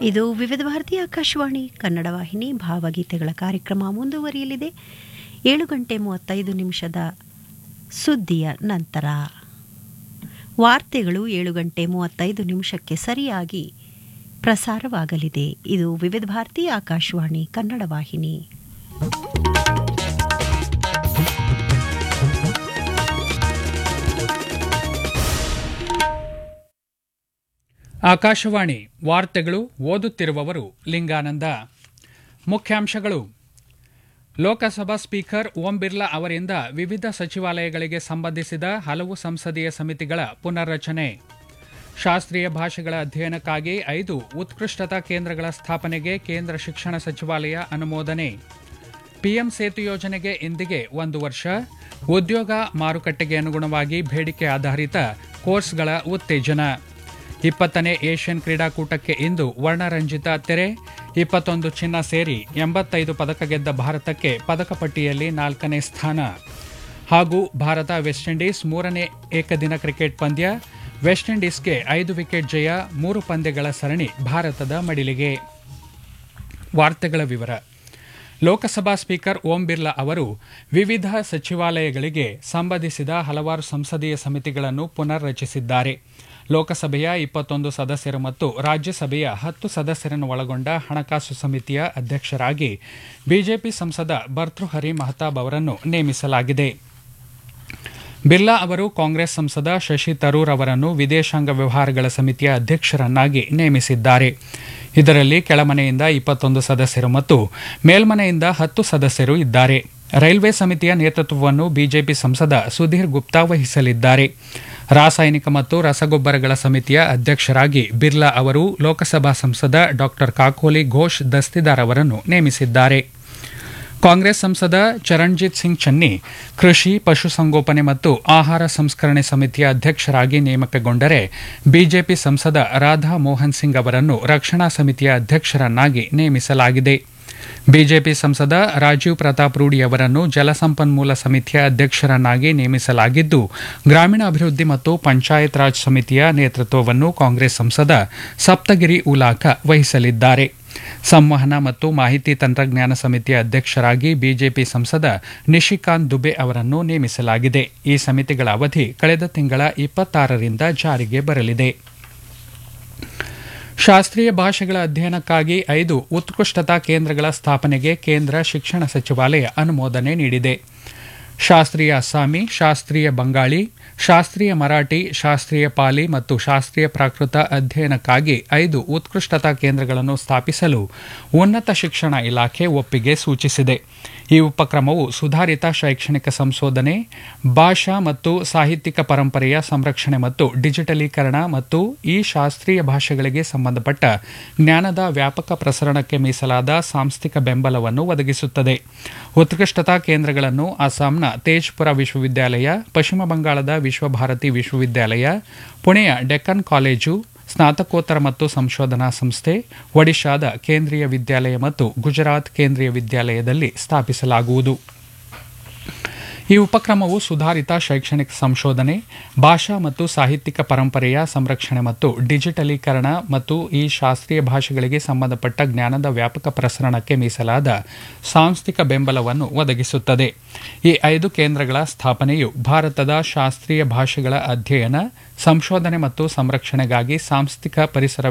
ಇದು ವಿವಿಧ ಭಾರತಿ ಆಕಾಶವಾಣಿ ಕನ್ನಡ ವಾಹಿನಿ ಭಾವಗೀತೆಗಳ ಕಾರ್ಯಕ್ರಮ ಮುಂದುವರಿಯಲಿದೆ ಏಳು ಗಂಟೆ ಮೂವತ್ತೈದು ನಿಮಿಷದ ಸುದ್ದಿಯ ನಂತರ ವಾರ್ತೆಗಳು ಏಳು ಗಂಟೆ ಮೂವತ್ತೈದು ನಿಮಿಷಕ್ಕೆ ಸರಿಯಾಗಿ ಪ್ರಸಾರವಾಗಲಿದೆ ಇದು ವಿವಿಧ ಭಾರತಿ ಆಕಾಶವಾಣಿ ಕನ್ನಡ ವಾಹಿನಿ ಆಕಾಶವಾಣಿ ವಾರ್ತೆಗಳು ಓದುತ್ತಿರುವವರು ಲಿಂಗಾನಂದ ಮುಖ್ಯಾಂಶಗಳು ಲೋಕಸಭಾ ಸ್ಪೀಕರ್ ಓಂ ಬಿರ್ಲಾ ಅವರಿಂದ ವಿವಿಧ ಸಚಿವಾಲಯಗಳಿಗೆ ಸಂಬಂಧಿಸಿದ ಹಲವು ಸಂಸದೀಯ ಸಮಿತಿಗಳ ಪುನರ್ರಚನೆ ಶಾಸ್ತ್ರೀಯ ಭಾಷೆಗಳ ಅಧ್ಯಯನಕ್ಕಾಗಿ ಐದು ಉತ್ಕೃಷ್ಟತಾ ಕೇಂದ್ರಗಳ ಸ್ಥಾಪನೆಗೆ ಕೇಂದ್ರ ಶಿಕ್ಷಣ ಸಚಿವಾಲಯ ಅನುಮೋದನೆ ಪಿಎಂ ಸೇತು ಯೋಜನೆಗೆ ಇಂದಿಗೆ ಒಂದು ವರ್ಷ ಉದ್ಯೋಗ ಮಾರುಕಟ್ಟೆಗೆ ಅನುಗುಣವಾಗಿ ಬೇಡಿಕೆ ಆಧಾರಿತ ಕೋರ್ಸ್ಗಳ ಉತ್ತೇಜನ ಇಪ್ಪತ್ತನೇ ಏಷ್ಯನ್ ಕ್ರೀಡಾಕೂಟಕ್ಕೆ ಇಂದು ವರ್ಣರಂಜಿತ ತೆರೆ ಇಪ್ಪತ್ತೊಂದು ಚಿನ್ನ ಸೇರಿ ಎಂಬತ್ತೈದು ಪದಕ ಗೆದ್ದ ಭಾರತಕ್ಕೆ ಪದಕ ಪಟ್ಟಿಯಲ್ಲಿ ನಾಲ್ಕನೇ ಸ್ಥಾನ ಹಾಗೂ ಭಾರತ ವೆಸ್ಟ್ ಇಂಡೀಸ್ ಮೂರನೇ ಏಕದಿನ ಕ್ರಿಕೆಟ್ ಪಂದ್ಯ ವೆಸ್ಟ್ ಇಂಡೀಸ್ಗೆ ಐದು ವಿಕೆಟ್ ಜಯ ಮೂರು ಪಂದ್ಯಗಳ ಸರಣಿ ಭಾರತದ ಮಡಿಲಿಗೆ ವಾರ್ತೆಗಳ ವಿವರ ಲೋಕಸಭಾ ಸ್ಪೀಕರ್ ಓಂ ಬಿರ್ಲಾ ಅವರು ವಿವಿಧ ಸಚಿವಾಲಯಗಳಿಗೆ ಸಂಬಂಧಿಸಿದ ಹಲವಾರು ಸಂಸದೀಯ ಸಮಿತಿಗಳನ್ನು ಪುನರ್ ರಚಿಸಿದ್ದಾರೆ ಲೋಕಸಭೆಯ ಇಪ್ಪತ್ತೊಂದು ಸದಸ್ಯರು ಮತ್ತು ರಾಜ್ಯಸಭೆಯ ಹತ್ತು ಸದಸ್ಯರನ್ನು ಒಳಗೊಂಡ ಹಣಕಾಸು ಸಮಿತಿಯ ಅಧ್ಯಕ್ಷರಾಗಿ ಬಿಜೆಪಿ ಸಂಸದ ಭರ್ತೃಹರಿ ಮಹತಾಬ್ ಅವರನ್ನು ನೇಮಿಸಲಾಗಿದೆ ಬಿರ್ಲಾ ಅವರು ಕಾಂಗ್ರೆಸ್ ಸಂಸದ ಶಶಿ ತರೂರ್ ಅವರನ್ನು ವಿದೇಶಾಂಗ ವ್ಯವಹಾರಗಳ ಸಮಿತಿಯ ಅಧ್ಯಕ್ಷರನ್ನಾಗಿ ನೇಮಿಸಿದ್ದಾರೆ ಇದರಲ್ಲಿ ಕೆಳಮನೆಯಿಂದ ಇಪ್ಪತ್ತೊಂದು ಸದಸ್ಯರು ಮತ್ತು ಮೇಲ್ಮನೆಯಿಂದ ಹತ್ತು ಸದಸ್ಯರು ಇದ್ದಾರೆ ರೈಲ್ವೆ ಸಮಿತಿಯ ನೇತೃತ್ವವನ್ನು ಬಿಜೆಪಿ ಸಂಸದ ಸುಧೀರ್ ಗುಪ್ತಾ ವಹಿಸಲಿದ್ದಾರೆ ರಾಸಾಯನಿಕ ಮತ್ತು ರಸಗೊಬ್ಬರಗಳ ಸಮಿತಿಯ ಅಧ್ಯಕ್ಷರಾಗಿ ಬಿರ್ಲಾ ಅವರು ಲೋಕಸಭಾ ಸಂಸದ ಡಾ ಕಾಕೋಲಿ ಘೋಷ್ ದಸ್ತಿದಾರ್ ಅವರನ್ನು ನೇಮಿಸಿದ್ದಾರೆ ಕಾಂಗ್ರೆಸ್ ಸಂಸದ ಚರಣ್ಜಿತ್ ಸಿಂಗ್ ಚನ್ನಿ ಕೃಷಿ ಪಶುಸಂಗೋಪನೆ ಮತ್ತು ಆಹಾರ ಸಂಸ್ಕರಣೆ ಸಮಿತಿಯ ಅಧ್ಯಕ್ಷರಾಗಿ ನೇಮಕಗೊಂಡರೆ ಬಿಜೆಪಿ ಸಂಸದ ರಾಧಾ ಮೋಹನ್ ಸಿಂಗ್ ಅವರನ್ನು ರಕ್ಷಣಾ ಸಮಿತಿಯ ಅಧ್ಯಕ್ಷರನ್ನಾಗಿ ನೇಮಿಸಲಾಗಿದೆ ಬಿಜೆಪಿ ಸಂಸದ ರಾಜೀವ್ ಪ್ರತಾಪ್ ರೂಡಿ ಅವರನ್ನು ಜಲಸಂಪನ್ಮೂಲ ಸಮಿತಿಯ ಅಧ್ಯಕ್ಷರನ್ನಾಗಿ ನೇಮಿಸಲಾಗಿದ್ದು ಗ್ರಾಮೀಣಾಭಿವೃದ್ಧಿ ಮತ್ತು ಪಂಚಾಯತ್ ರಾಜ್ ಸಮಿತಿಯ ನೇತೃತ್ವವನ್ನು ಕಾಂಗ್ರೆಸ್ ಸಂಸದ ಸಪ್ತಗಿರಿ ಉಲಾಖ ವಹಿಸಲಿದ್ದಾರೆ ಸಂವಹನ ಮತ್ತು ಮಾಹಿತಿ ತಂತ್ರಜ್ಞಾನ ಸಮಿತಿಯ ಅಧ್ಯಕ್ಷರಾಗಿ ಬಿಜೆಪಿ ಸಂಸದ ನಿಶಿಕಾಂತ್ ದುಬೆ ಅವರನ್ನು ನೇಮಿಸಲಾಗಿದೆ ಈ ಸಮಿತಿಗಳ ಅವಧಿ ಕಳೆದ ತಿಂಗಳ ಇಪ್ಪತ್ತಾರರಿಂದ ಜಾರಿಗೆ ಬರಲಿದೆ ಶಾಸ್ತ್ರೀಯ ಭಾಷೆಗಳ ಅಧ್ಯಯನಕ್ಕಾಗಿ ಐದು ಉತ್ಕೃಷ್ಟತಾ ಕೇಂದ್ರಗಳ ಸ್ಥಾಪನೆಗೆ ಕೇಂದ್ರ ಶಿಕ್ಷಣ ಸಚಿವಾಲಯ ಅನುಮೋದನೆ ನೀಡಿದೆ ಶಾಸ್ತ್ರೀಯ ಅಸ್ಸಾಮಿ ಶಾಸ್ತ್ರೀಯ ಬಂಗಾಳಿ ಶಾಸ್ತ್ರೀಯ ಮರಾಠಿ ಶಾಸ್ತ್ರೀಯ ಪಾಲಿ ಮತ್ತು ಶಾಸ್ತ್ರೀಯ ಪ್ರಾಕೃತ ಅಧ್ಯಯನಕ್ಕಾಗಿ ಐದು ಉತ್ಕೃಷ್ಟತಾ ಕೇಂದ್ರಗಳನ್ನು ಸ್ಥಾಪಿಸಲು ಉನ್ನತ ಶಿಕ್ಷಣ ಇಲಾಖೆ ಒಪ್ಪಿಗೆ ಸೂಚಿಸಿದೆ ಈ ಉಪಕ್ರಮವು ಸುಧಾರಿತ ಶೈಕ್ಷಣಿಕ ಸಂಶೋಧನೆ ಭಾಷಾ ಮತ್ತು ಸಾಹಿತ್ಯಿಕ ಪರಂಪರೆಯ ಸಂರಕ್ಷಣೆ ಮತ್ತು ಡಿಜಿಟಲೀಕರಣ ಮತ್ತು ಈ ಶಾಸ್ತ್ರೀಯ ಭಾಷೆಗಳಿಗೆ ಸಂಬಂಧಪಟ್ಟ ಜ್ಞಾನದ ವ್ಯಾಪಕ ಪ್ರಸರಣಕ್ಕೆ ಮೀಸಲಾದ ಸಾಂಸ್ಥಿಕ ಬೆಂಬಲವನ್ನು ಒದಗಿಸುತ್ತದೆ ಉತ್ಕೃಷ್ಟತಾ ಕೇಂದ್ರಗಳನ್ನು ಅಸ್ಸಾಂನ ತೇಜ್ಪುರ ವಿಶ್ವವಿದ್ಯಾಲಯ ಪಶ್ಚಿಮ ಬಂಗಾಳದ ವಿಶ್ವಭಾರತಿ ವಿಶ್ವವಿದ್ಯಾಲಯ ಪುಣೆಯ ಡೆಕ್ಕನ್ ಕಾಲೇಜು ಸ್ನಾತಕೋತ್ತರ ಮತ್ತು ಸಂಶೋಧನಾ ಸಂಸ್ಥೆ ಒಡಿಶಾದ ಕೇಂದ್ರೀಯ ವಿದ್ಯಾಲಯ ಮತ್ತು ಗುಜರಾತ್ ಕೇಂದ್ರೀಯ ವಿದ್ಯಾಲಯದಲ್ಲಿ ಸ್ಥಾಪಿಸಲಾಗುವುದು ಈ ಉಪಕ್ರಮವು ಸುಧಾರಿತ ಶೈಕ್ಷಣಿಕ ಸಂಶೋಧನೆ ಭಾಷಾ ಮತ್ತು ಸಾಹಿತ್ಯಿಕ ಪರಂಪರೆಯ ಸಂರಕ್ಷಣೆ ಮತ್ತು ಡಿಜಿಟಲೀಕರಣ ಮತ್ತು ಈ ಶಾಸ್ತ್ರೀಯ ಭಾಷೆಗಳಿಗೆ ಸಂಬಂಧಪಟ್ಟ ಜ್ಞಾನದ ವ್ಯಾಪಕ ಪ್ರಸರಣಕ್ಕೆ ಮೀಸಲಾದ ಸಾಂಸ್ಥಿಕ ಬೆಂಬಲವನ್ನು ಒದಗಿಸುತ್ತದೆ ಈ ಐದು ಕೇಂದ್ರಗಳ ಸ್ಥಾಪನೆಯು ಭಾರತದ ಶಾಸ್ತ್ರೀಯ ಭಾಷೆಗಳ ಅಧ್ಯಯನ ಸಂಶೋಧನೆ ಮತ್ತು ಸಂರಕ್ಷಣೆಗಾಗಿ ಸಾಂಸ್ಥಿಕ ಪರಿಸರ